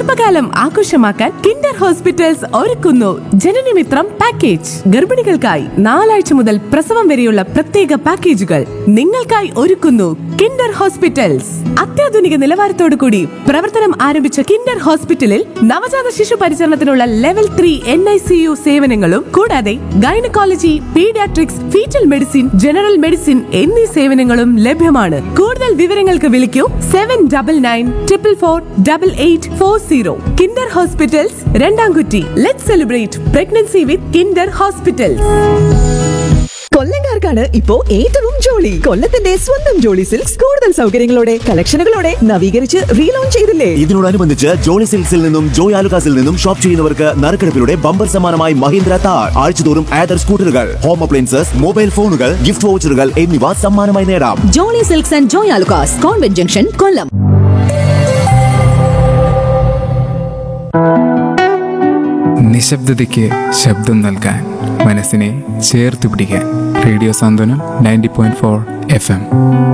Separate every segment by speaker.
Speaker 1: ഗർഭകാലം ആഘോഷമാക്കാൻ Kinder hospitals ഒരുക്കുന്നു ജനനമിത്രം പാക്കേജ് ഗർഭിണികൾക്കായി നാലാഴ്ച മുതൽ പ്രസവം വരെയുള്ള പ്രത്യേക പാക്കേജുകൾ നിങ്ങൾക്കായി ഒരുക്കുന്നു കിൻഡർ ഹോസ്പിറ്റൽസ് അത്യാധുനിക നിലവാരത്തോടു കൂടി പ്രവർത്തനം ആരംഭിച്ച കിൻഡർ ഹോസ്പിറ്റലിൽ നവജാത ശിശു പരിചരണത്തിനുള്ള level three N I C U സേവനങ്ങളും കൂടാതെ gynaecology paediatrics fetal medicine general medicine എന്നീ സേവനങ്ങളും ലഭ്യമാണ് കൂടുതൽ വിവരങ്ങൾക്ക് വിളിക്കൂ seven double nine triple four double eight four zero Kinder hospitals Randamkutty let celebrate pregnancy with Kinder hospitals
Speaker 2: കൊല്ലംകാർക്കാണ് ഇപ്പോ ഏറ്റവും ജോളി കൊല്ലത്തിന്റെ സ്വന്തം ജോളി സിൽക്സ് കൂടുതൽ സൗകര്യങ്ങളോടെ കളക്ഷനുകളോടെ നവീകരിച്ച് റീലോഞ്ച് ചെയ്തില്ലേ
Speaker 3: ഇതിനോടനുബന്ധിച്ച് ജോളി സിൽക്സിൽ നിന്നും ജോയ് ആലുകാസിൽ നിന്നും ഷോപ്പ് ചെയ്യുന്നവർക്ക് നറുക്കെടുപ്പിലൂടെ ബമ്പർ സമ്മാനമായി മഹീന്ദ്ര താർ ആഴ്ചതോറും ആദർ സ്കൂട്ടറുകൾ ഹോം അപ്ലയൻസസ് മൊബൈൽ ഫോണുകൾ ഗിഫ്റ്റ് വൗച്ചറുകൾ എന്നിവ സമ്മാനമായി നേടാം
Speaker 4: Jolly Silks and Joy Alukkas convent junction Kollam
Speaker 5: നിശബ്ദതയ്ക്ക് ശബ്ദം നൽകാൻ മനസ്സിനെ ചേർത്ത് പിടിക്കാൻ radio Santhwanam ninety point four F M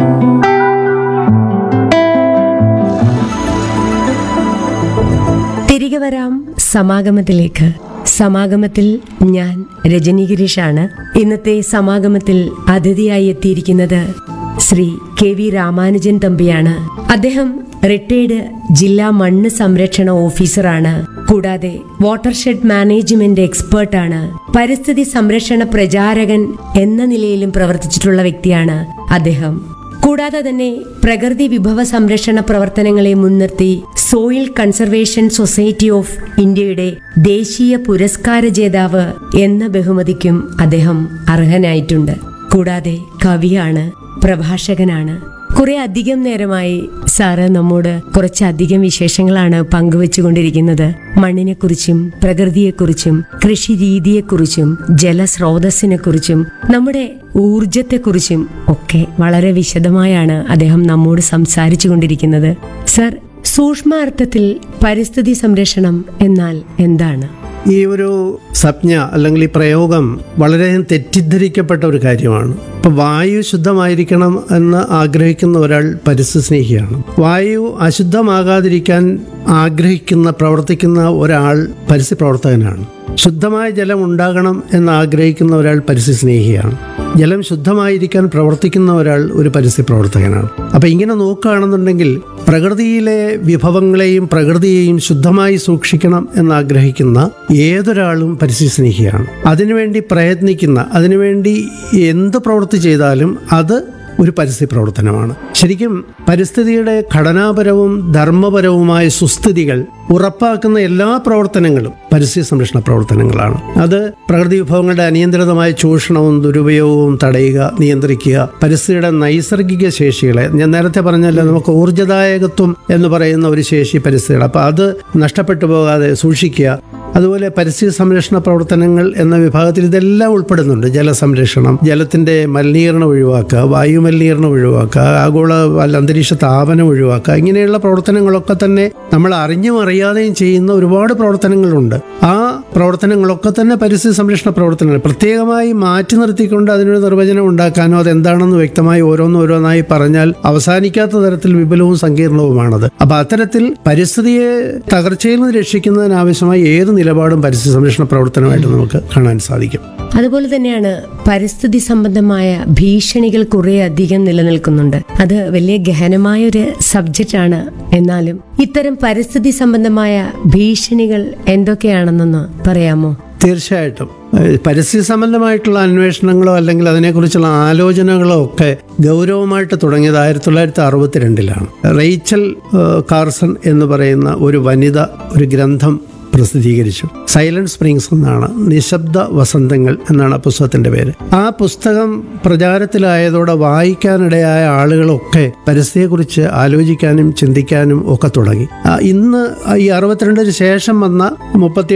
Speaker 6: തിരികെ വരാം സമാഗമത്തിലേക്ക് സമാഗമത്തിൽ ഞാൻ രജനി ഗിരീഷാണ് ഇന്നത്തെ സമാഗമത്തിൽ അതിഥിയായി എത്തിയിരിക്കുന്നത് ശ്രീ കെ വി രാമാനുജൻ തമ്പിയാണ് അദ്ദേഹം റിട്ടയർഡ് ജില്ലാ മണ്ണ് സംരക്ഷണ ഓഫീസറാണ് കൂടാതെ വാട്ടർഷെഡ് മാനേജ്മെന്റ് എക്സ്പേർട്ടാണ് പരിസ്ഥിതി സംരക്ഷണ പ്രചാരകൻ എന്ന നിലയിലും പ്രവർത്തിച്ചിട്ടുള്ള വ്യക്തിയാണ് അദ്ദേഹം കൂടാതെ തന്നെ പ്രകൃതി വിഭവ സംരക്ഷണ പ്രവർത്തനങ്ങളെ മുൻനിർത്തി സോയിൽ കൺസർവേഷൻ സൊസൈറ്റി ഓഫ് ഇന്ത്യയുടെ ദേശീയ പുരസ്കാര ജേതാവ് എന്ന ബഹുമതിക്കും അദ്ദേഹം അർഹനായിട്ടുണ്ട് കൂടാതെ കവിയാണ് പ്രഭാഷകനാണ് കുറെ അധികം നേരമായി സാറ് നമ്മോട് കുറച്ചധികം വിശേഷങ്ങളാണ് പങ്കുവച്ചുകൊണ്ടിരിക്കുന്നത് മണ്ണിനെക്കുറിച്ചും പ്രകൃതിയെക്കുറിച്ചും കൃഷി രീതിയെക്കുറിച്ചും ജലസ്രോതസ്സിനെക്കുറിച്ചും നമ്മുടെ ഊർജത്തെക്കുറിച്ചും ഒക്കെ വളരെ വിശദമായാണ് അദ്ദേഹം നമ്മോട് സംസാരിച്ചു കൊണ്ടിരിക്കുന്നത് സർ സൂക്ഷ്മാർത്ഥത്തിൽ പരിസ്ഥിതി സംരക്ഷണം എന്നാൽ എന്താണ്
Speaker 7: ഈ ഒരു സംജ്ഞ അല്ലെങ്കിൽ ഈ പ്രയോഗം വളരെ തെറ്റിദ്ധരിക്കപ്പെട്ട ഒരു കാര്യമാണ് ഇപ്പൊ വായു ശുദ്ധമായിരിക്കണം എന്ന് ആഗ്രഹിക്കുന്ന ഒരാൾ പരിസ്ഥിതി സ്നേഹിയാണ് വായു അശുദ്ധമാകാതിരിക്കാൻ ആഗ്രഹിക്കുന്ന പ്രവർത്തിക്കുന്ന ഒരാൾ പരിസ്ഥിതി പ്രവർത്തകനാണ് ശുദ്ധമായ ജലം ഉണ്ടാകണം എന്ന് ആഗ്രഹിക്കുന്ന ഒരാൾ പരിസ്ഥിതി സ്നേഹിയാണ് ജലം ശുദ്ധമായിരിക്കാൻ പ്രവർത്തിക്കുന്ന ഒരാൾ ഒരു പരിസ്ഥിതി പ്രവർത്തകനാണ് അപ്പം ഇങ്ങനെ നോക്കുകയാണെന്നുണ്ടെങ്കിൽ പ്രകൃതിയിലെ വിഭവങ്ങളെയും പ്രകൃതിയെയും ശുദ്ധമായി സൂക്ഷിക്കണം എന്നാഗ്രഹിക്കുന്ന ഏതൊരാളും പരിസ്ഥിതി സ്നേഹിയാണ് അതിനുവേണ്ടി പ്രയത്നിക്കുന്ന അതിനുവേണ്ടി എന്ത് പ്രവൃത്തി ചെയ്താലും അത് ഒരു പരിസ്ഥിതി പ്രവർത്തനമാണ് ശരിക്കും പരിസ്ഥിതിയുടെ ഘടനാപരവും ധർമ്മപരവുമായ സുസ്ഥിതികൾ ഉറപ്പാക്കുന്ന എല്ലാ പ്രവർത്തനങ്ങളും പരിസ്ഥിതി സംരക്ഷണ പ്രവർത്തനങ്ങളാണ് അത് പ്രകൃതി വിഭവങ്ങളുടെ അനിയന്ത്രിതമായ ചൂഷണവും ദുരുപയോഗവും തടയുക നിയന്ത്രിക്കുക പരിസ്ഥിതിയുടെ നൈസർഗിക ശേഷികളെ ഞാൻ നേരത്തെ പറഞ്ഞല്ലോ നമുക്ക് ഊർജ്ജദായകത്വം എന്ന് പറയുന്ന ഒരു ശേഷി പരിസ്ഥിതിയുടെ അപ്പോൾ അത് നഷ്ടപ്പെട്ടു പോകാതെ സൂക്ഷിക്കുക അതുപോലെ പരിസ്ഥിതി സംരക്ഷണ പ്രവർത്തനങ്ങൾ എന്ന വിഭാഗത്തിൽ ഇതെല്ലാം ഉൾപ്പെടുന്നുണ്ട് ജലസംരക്ഷണം ജലത്തിൻ്റെ മലിനീകരണം ഒഴിവാക്കുക വായു മലിനീകരണം ഒഴിവാക്കുക ആഗോള അല്ല, അന്തരീക്ഷ താപനം ഒഴിവാക്കുക ഇങ്ങനെയുള്ള പ്രവർത്തനങ്ങളൊക്കെ തന്നെ നമ്മൾ അറിഞ്ഞും അറിയാതെയും ചെയ്യുന്ന ഒരുപാട് പ്രവർത്തനങ്ങളുണ്ട് ആ പ്രവർത്തനങ്ങളൊക്കെ തന്നെ പരിസ്ഥിതി സംരക്ഷണ പ്രവർത്തനങ്ങൾ പ്രത്യേകമായി മാറ്റി നിർത്തിക്കൊണ്ട് അതിനൊരു നിർവചനം ഉണ്ടാക്കാനോ അതെന്താണെന്ന് വ്യക്തമായി ഓരോന്ന് ഓരോന്നായി പറഞ്ഞാൽ അവസാനിക്കാത്ത തരത്തിൽ വിപുലവും സങ്കീർണവുമാണത് അപ്പൊ അത്തരത്തിൽ പരിസ്ഥിതിയെ തകർച്ചയിൽ നിന്ന് രക്ഷിക്കുന്നതിനാവശ്യമായ ഏത് നിലപാടും പരിസ്ഥിതി സംരക്ഷണ പ്രവർത്തനമായിട്ട് നമുക്ക് കാണാൻ സാധിക്കും
Speaker 6: അതുപോലെ തന്നെയാണ് പരിസ്ഥിതി സംബന്ധമായ ഭീഷണികൾ കുറെ അധികം നിലനിൽക്കുന്നുണ്ട് അത് വലിയ ഗഹനമായ ഒരു സബ്ജക്റ്റ് ആണ് എന്നാലും ഇത്തരം പരിസ്ഥിതി സംബന്ധമായ ഭീഷണികൾ എന്തൊക്കെയാണെന്നൊന്ന് പറയാമോ
Speaker 7: തീർച്ചയായിട്ടും ഏഹ് പരിസ്ഥിതി സംബന്ധമായിട്ടുള്ള അന്വേഷണങ്ങളോ അല്ലെങ്കിൽ അതിനെക്കുറിച്ചുള്ള ആലോചനകളോ ഒക്കെ ഗൗരവമായിട്ട് തുടങ്ങിയത് ആയിരത്തി തൊള്ളായിരത്തി അറുപത്തിരണ്ടിലാണ് റേച്ചൽ ഏഹ് കാർസൺ എന്ന് പറയുന്ന ഒരു വനിത ഒരു ഗ്രന്ഥം പ്രസിദ്ധീകരിച്ചു സൈലന്റ് സ്പ്രിങ്സ് എന്നാണ് നിശബ്ദ വസന്തങ്ങൾ എന്നാണ് ആ പുസ്തകത്തിന്റെ പേര് ആ പുസ്തകം പ്രചാരത്തിലായതോടെ വായിക്കാനിടയായ ആളുകളൊക്കെ പരിസ്ഥിതിയെക്കുറിച്ച് ആലോചിക്കാനും ചിന്തിക്കാനും ഒക്കെ തുടങ്ങി ആ, ഇന്ന് ഈ അറുപത്തിരണ്ടിന് ശേഷം വന്ന മുപ്പത്തി